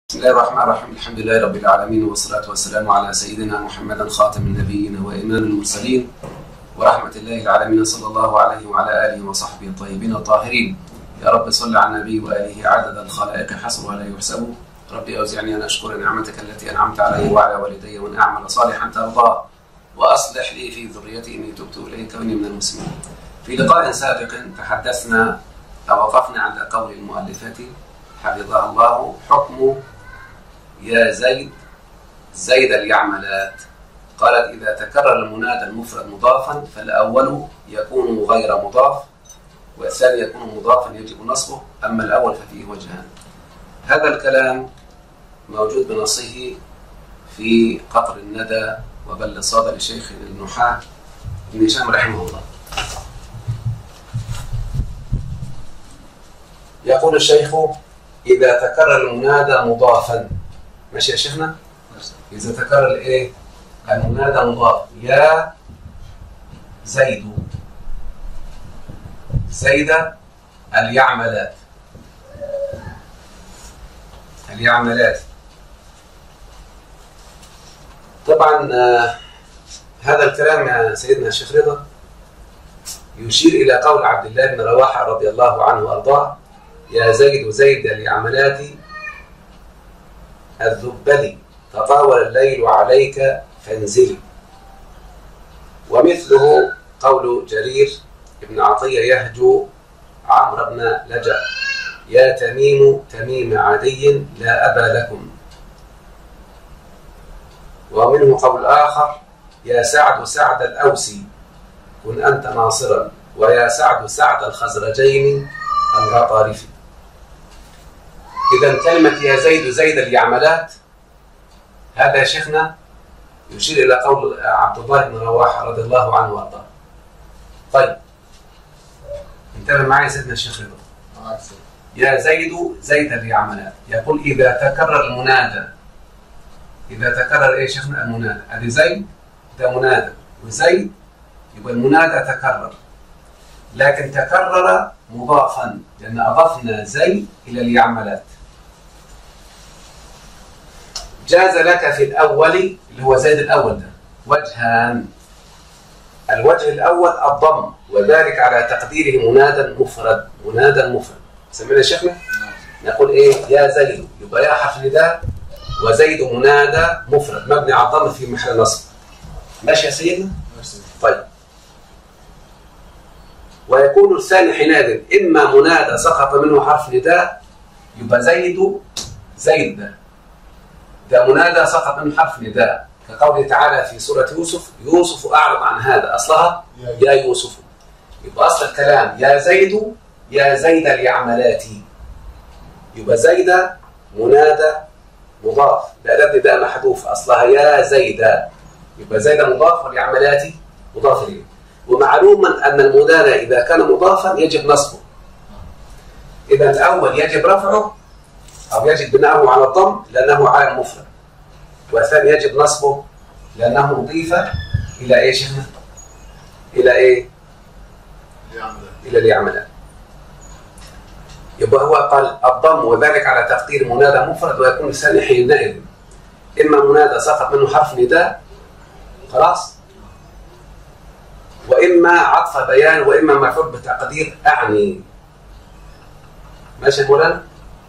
بسم الله الرحمن الرحيم الحمد لله رب العالمين والصلاة والسلام على سيدنا محمد خاتم النبيين وإمام المرسلين ورحمة الله العالمين صلى الله عليه وعلى آله وصحبه الطيبين الطاهرين يا رب صل على النبي وآله عدد الخلائق حصرها لا يحسب ربي أوزعني أن أشكر نعمتك التي أنعمت علي وعلى والدي وأن أعمل صالحا ترضاه وأصلح لي في ذريتي إني تبت إليك وإني من المسلمين في لقاء سابق تحدثنا أو وقفنا عند قول المؤلفة حفظها الله حكم يا زيد زيد اليعملات قالت إذا تكرر المنادى المفرد مضافا فالأول يكون غير مضاف والثاني يكون مضافا يجب نصبه أما الأول ففيه وجهان هذا الكلام موجود بنصه في قطر الندى وبل الصادر لشيخ النحاة ابن هشام رحمه الله يقول الشيخ إذا تكرر المنادى مضافا ماشي يا شيخنا إذا تكرر الإيه المنادى مضاف يا زيد زيد اليعملات اليعملات طبعا آه هذا الكلام يا سيدنا الشيخ رضا يشير إلى قول عبد الله بن رواحة رضي الله عنه وأرضاه يا زيد زيد اليعملات الذبل تطاول الليل عليك فانزلي ومثله قول جرير ابن عطية يهجو عمرو بن لجأ يا تميم تميم عدي لا أبا لكم ومنه قول آخر يا سعد سعد الأوسي كن أنت ناصرا ويا سعد سعد الخزرجين الغطارفي إذا كلمة يا زيد زيد اليعملات هذا يا شيخنا يشير إلى قول عبد الله بن رواحة رضي الله عنه وأرضاه طيب انتبه معي سيدنا الشيخ رضا يا زيد زيد اليعملات يقول إذا تكرر المنادى إذا تكرر إيه شيخنا المنادى هذه زيد ده منادى وزيد يبقى المنادى تكرر لكن تكرر مضافا لأن أضفنا زيد إلى اليعملات جاز لك في الأول اللي هو زيد الأول ده وجهان الوجه الأول الضم وذلك على تقديره منادى مفرد منادى مفرد سمينا شيخنا نقول إيه يا زيد يبقى يا حرف نداء وزيد منادى مفرد مبني على الضم في محل نصب ماشي يا سيدنا طيب ويكون الثاني حينئذ إما منادى سقط منه حرف نداء يبقى زيد زيد ده ده منادى سقط منه حرف نداء كقوله تعالى في سورة يوسف يوسف أعرض عن هذا أصلها يا يوسف يبقى أصل الكلام يا زيد يا زيد اليعملات يبقى زيد منادى مضاف بأداة نداء محذوف أصلها يا زيد يبقى زيد مضاف واليعملات مضاف إليه ومعلوم أن المنادى إذا كان مضافا يجب نصبه إذا الأول يجب رفعه أو يجب بناؤه على الضم لأنه عالم مفرد والثاني يجب نصبه لأنه أضيف إلى إيه شيخنا؟ إلى إيه؟ إلى اليعملات يبقى هو قال الضم وذلك على تقدير منادى مفرد ويكون الثاني حينئذ إما منادى سقط منه حرف نداء خلاص وإما عطف بيان وإما مفعول بتقدير أعني ماشي يا مولانا؟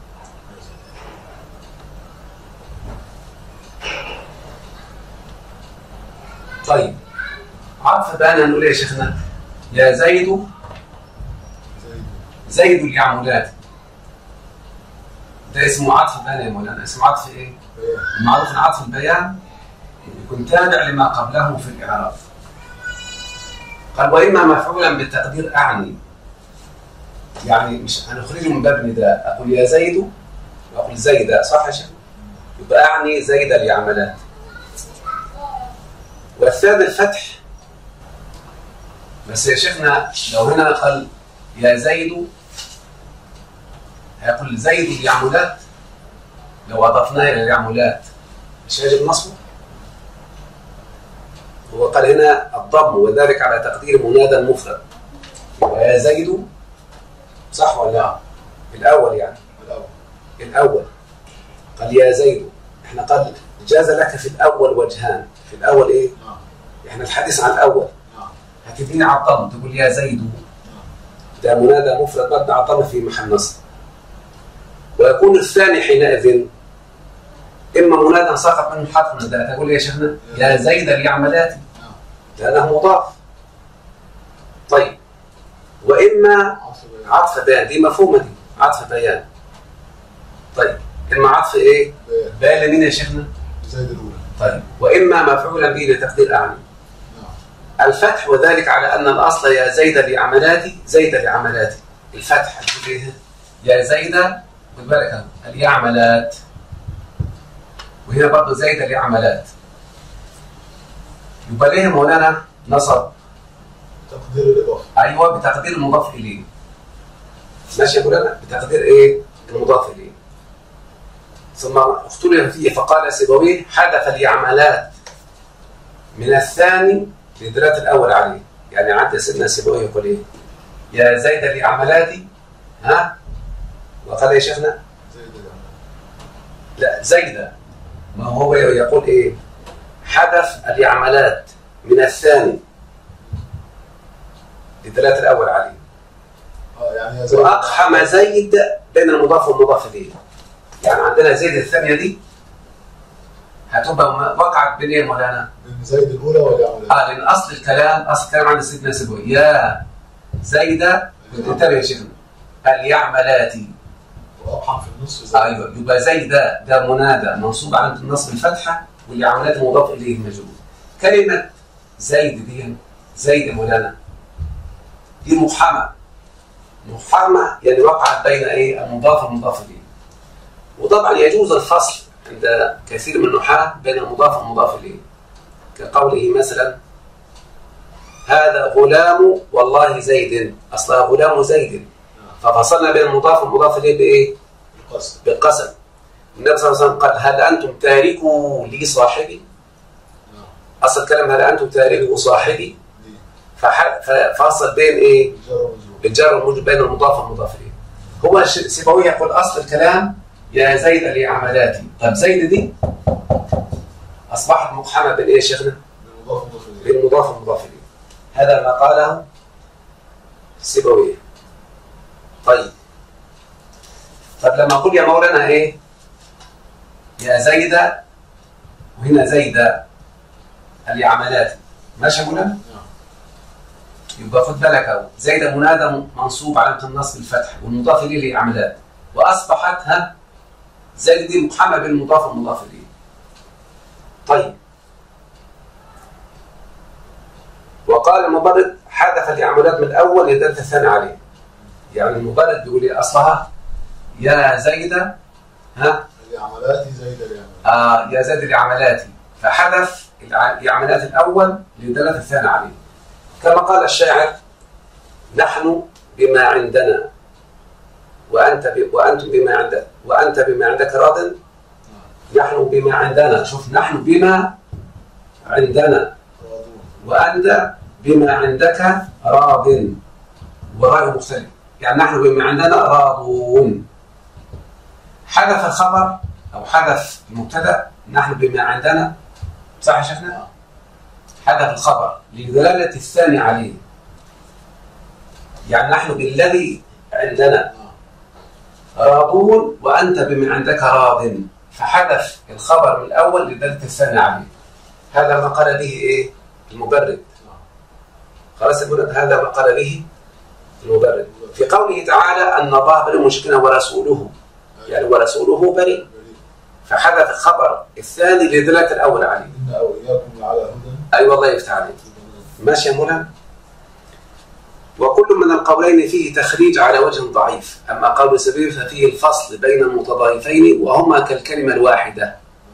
طيب عطف بيان نقول ايه يا شيخنا؟ يا زيد زيد اليعملات ده اسمه عطف بيان يا مولانا اسمه عطف ايه؟ المعروف ان عطف البيان يكون تابع لما قبله في الإعراب قال وإما مفعولا بالتقدير أعني يعني مش هنخرجه من باب نداء أقول يا زيد وأقول زيد صح يا شيخ؟ يبقى أعني زيد اليعملات والثاني الفتح بس يا شيخنا لو هنا قال يا زيد هيقول زيد اليعملات لو أضفناه إلى اليعملات مش يجب نصبه؟ هو قال هنا الضم وذلك على تقدير منادى المفرد يا زيد صح ولا لا؟ الأول يعني الأول الأول قال يا زيد احنا قال جاز لك في الاول وجهان في الاول ايه نعم احنا الحديث عن الاول نعم هتبني على الضم تقول يا زيد ده منادى مفرد مبني على الضم في محل نصب ويكون الثاني حينئذ اما منادى سقط منه حرف نداء تقول يا شيخنا يا زيد لعملاتي نعم لانه مضاف طيب واما عطف بيان عطف بيان دي مفهومه دي عطف بيان طيب اما عطف ايه بيان بيان لمين يا شيخنا زايد الأولى طيب واما مفعولا به لتقدير اعني نعم الفتح وذلك على ان الاصل يا زيد لعملاتي زيد لعملاتي الفتح هتقول ايه يا زيد خد بالك اهو اليعملات وهنا برضه زيد لعملات يبقى ليه مولانا نصب تقدير الإضافة ايوه بتقدير المضاف اليه ماشي يا مولانا بتقدير ايه المضاف اليه ثم اختلف فيه فقال سيبويه حدث اليعملات من الثاني لدلالة الأول عليه يعني عدى سيدنا سيبويه يقول إيه يا زيد لعملاتي ها وقال يا شيخنا زايد الأولى لا زيد ما هو يقول إيه حدث اليعملات من الثاني لدلالة الأول عليه اه يعني يا زايد وأقحم زيد بين المضاف والمضاف إليه يعني عندنا زيد الثانية دي هتبقى م- وقعت بين إيه يا مولانا؟ من زايد الأولى واليعملات اه لان اصل الكلام اصل الكلام عند سيدنا سيبوي يا زيد انتبه يا شيخنا اليعملاتي وأقحم في النصف زايد ايوه يبقى زيد ده منادى منصوب على النصب الفتحه واليعملات مضاف اليه مجرور كلمه زيد دي زيد يا مولانا دي مقحمه مقحمه يعني وقعت بين ايه المضاف والمضاف اليه وطبعا يجوز الفصل عند كثير من النحاة بين المضاف والمضاف اليه كقوله مثلا هذا غلام والله زيد اصلها غلام زيد ففصلنا بين المضاف والمضاف اليه بايه؟ القصد بالقسم النبي صلى الله عليه وسلم قال هل انتم تاركوا لي صاحبي؟ نعم اصل الكلام هل انتم تاركوا صاحبي؟ دي فح- ففصل بين ايه؟ الجار والمجرور بالجر والمجرور بين المضاف والمضاف اليه. هو الش- سيبويه يقول اصل الكلام يا زيد لعملاتي، طب زيد دي اصبحت مقحمه بين ايه يا شيخنا؟ بالمضاف والمضاف إليه بين المضاف والمضاف اليه. هذا ما قاله سيبويه. طيب طب لما اقول يا مولانا ايه؟ يا زيد وهنا زيد اليعملات ماشي يا مولانا؟ نعم يبقى خد بالك اهو زيد منادى منصوب علامه النصب الفتح والمضاف اليه لعملات واصبحت ها زيد دي مقحمه بين المضاف والمضاف اليه. طيب وقال المبرد حذف العملات من الاول لدلت الثاني عليه. يعني المبرد بيقول ايه اصلها يا زيد ها اليعملات زايد اليعملات آه يا زيد لعملاتي فحذف الع- العملات الاول لدلاله الثاني عليه. كما قال الشاعر نحن بما عندنا وانت ب... وانتم بما عندك وانت بما عندك راض نعم نحن بما عندنا شوف نحن بما عندنا راضون وانت بما عندك راض وغير مختلف يعني نحن بما عندنا راضون حذف الخبر او حذف المبتدا نحن بما عندنا صح يا شيخنا؟ نعم حذف الخبر لدلالة الثاني عليه يعني نحن بالذي عندنا نعم راضون وأنت بمن عندك راض فحذف الخبر من الأول لدلالة الثاني عليه هذا ما قال به إيه؟ المبرد نعم خلاص يقول هذا ما قال به المبرد في قوله تعالى أن الله بريء من مشركين ورسوله يعني ورسوله بريء بريء. فحذف الخبر الثاني لدلالة الأول عليه إن أو إياكم لعلى هدى أي أيوة الله يفتح عليك ماشي يا مولانا وكل من القولين فيه تخريج على وجه ضعيف أما قول سبيل ففيه الفصل بين المتضايفين وهما كالكلمة الواحدة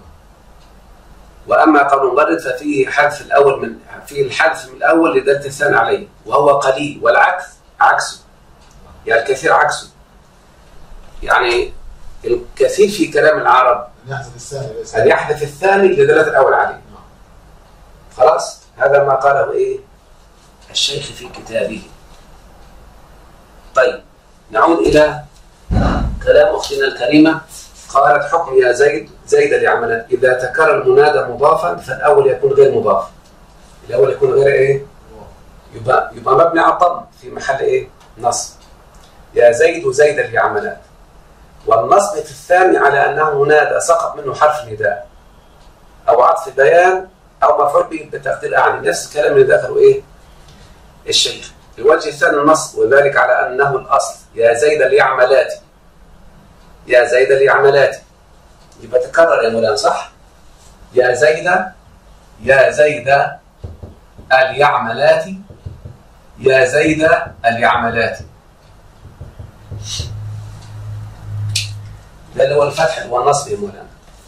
وأما قول مبرد ففيه حذف الأول من فيه الحذف من الأول لدلة الثاني عليه وهو قليل والعكس عكسه يعني الكثير عكسه يعني الكثير في كلام العرب أن يحذف الثاني ليس أن يحذف الثاني لدلالة الأول عليه نعم خلاص هذا ما قاله ايه الشيخ في كتابه طيب نعود الى كلام اختنا الكريمه قالت حكم يا زيد زيد لعملات إذا تكرر المنادى مضافا فالأول يكون غير مضاف الأول يكون غير إيه؟ يبقى يبقى مبني على الضم في محل إيه؟ نصب يا زيد زيد لعملات والنصب في الثاني على أنه منادى سقط منه حرف نداء أو عطف بيان أو مفعول به بتقدير أعني نفس الكلام اللي ذكره إيه؟ الشيخ الوجه الثاني النصب وذلك على أنه الأصل يا زيد لعملاتي يا زيد لعملاتي يبقى تكرر يا مولانا صح؟ يا زيد يا زيد اليعملاتي يا زيد اليعملاتي ده اللي هو الفتح اللي هو النصب يا مولانا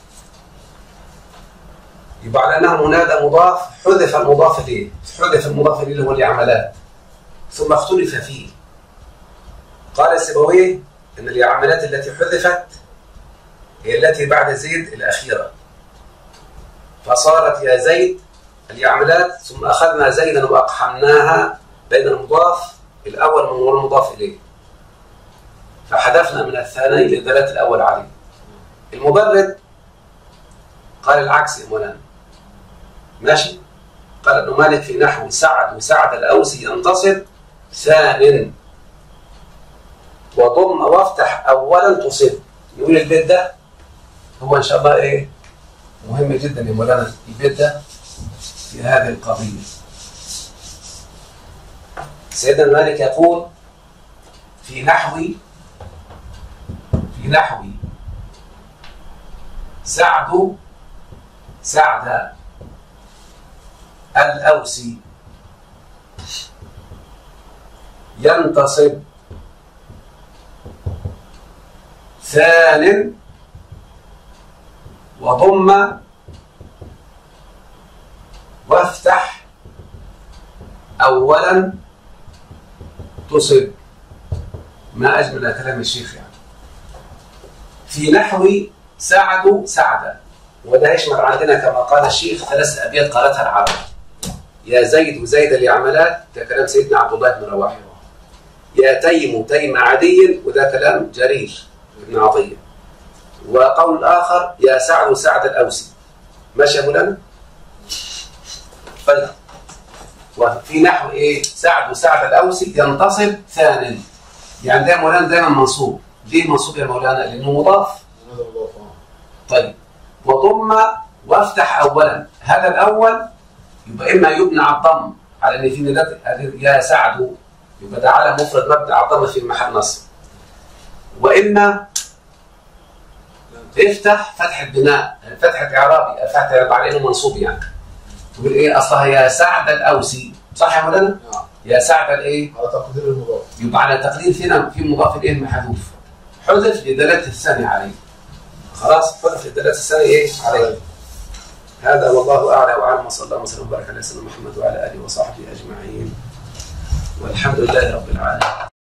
يبقى على انها منادى مضاف حذف المضاف اليه حذف المضاف اليه اللي هو اليعملات ثم اختلف فيه قال السبوي ان اليعملات التي حذفت هي التي بعد زيد الاخيره فصارت يا زيد اليعملات ثم اخذنا زيدا واقحمناها بين المضاف الاول والمضاف اليه فحذفنا من الثاني لدلاله الاول عليه المبرد قال العكس يا مولانا ماشي قال ابن مالك في نحو سعد وسعد الاوسي ينتصر ثان وضم وافتح اولا تصب يقول البيت ده هو ان شاء الله ايه مهم جدا يا مولانا البيت ده في هذه القضيه سيدنا مالك يقول في نحو في نحو سعد سعد الأوسي ينتصب ثان وضم وافتح أولا تصب ما أجمل كلام الشيخ يعني في نحو سعد سعد وده يشمل عندنا كما قال الشيخ ثلاث أبيات قالتها العرب يا زيد زيد لعملات ده كلام سيدنا عبد الله بن رواحه يا تيم تيم عدي وده كلام جرير بن عطية وقول آخر يا سعد سعد الأوسي ماشي يا مولانا طيب وفي نحو ايه سعد وسعد الأوسي ينتصب ثان يعني ده مولانا دايما منصوب ليه منصوب يا مولانا لأنه مضاف منادى مضاف اه طيب وضم وافتح اولا هذا الاول يبقى اما يبنى على الضم على ان في نداء يا سعد يبقى ده على مفرد مبني على الضم في محل نصب واما افتح فتح البناء فتحة اعرابي فتح على انه منصوب يعني تقول ايه اصلها يا سعد الاوسي صح يا مولانا؟ نعم يا سعد الايه؟ على تقدير المضاف يبقى على تقدير فينا في مضاف اليه محذوف حذف لدلاله الثاني عليه خلاص حذف لدلاله الثاني ايه عليه هذا والله اعلى واعلم وصلى الله وسلم وبارك على سيدنا محمد وعلى اله وصحبه اجمعين والحمد لله رب العالمين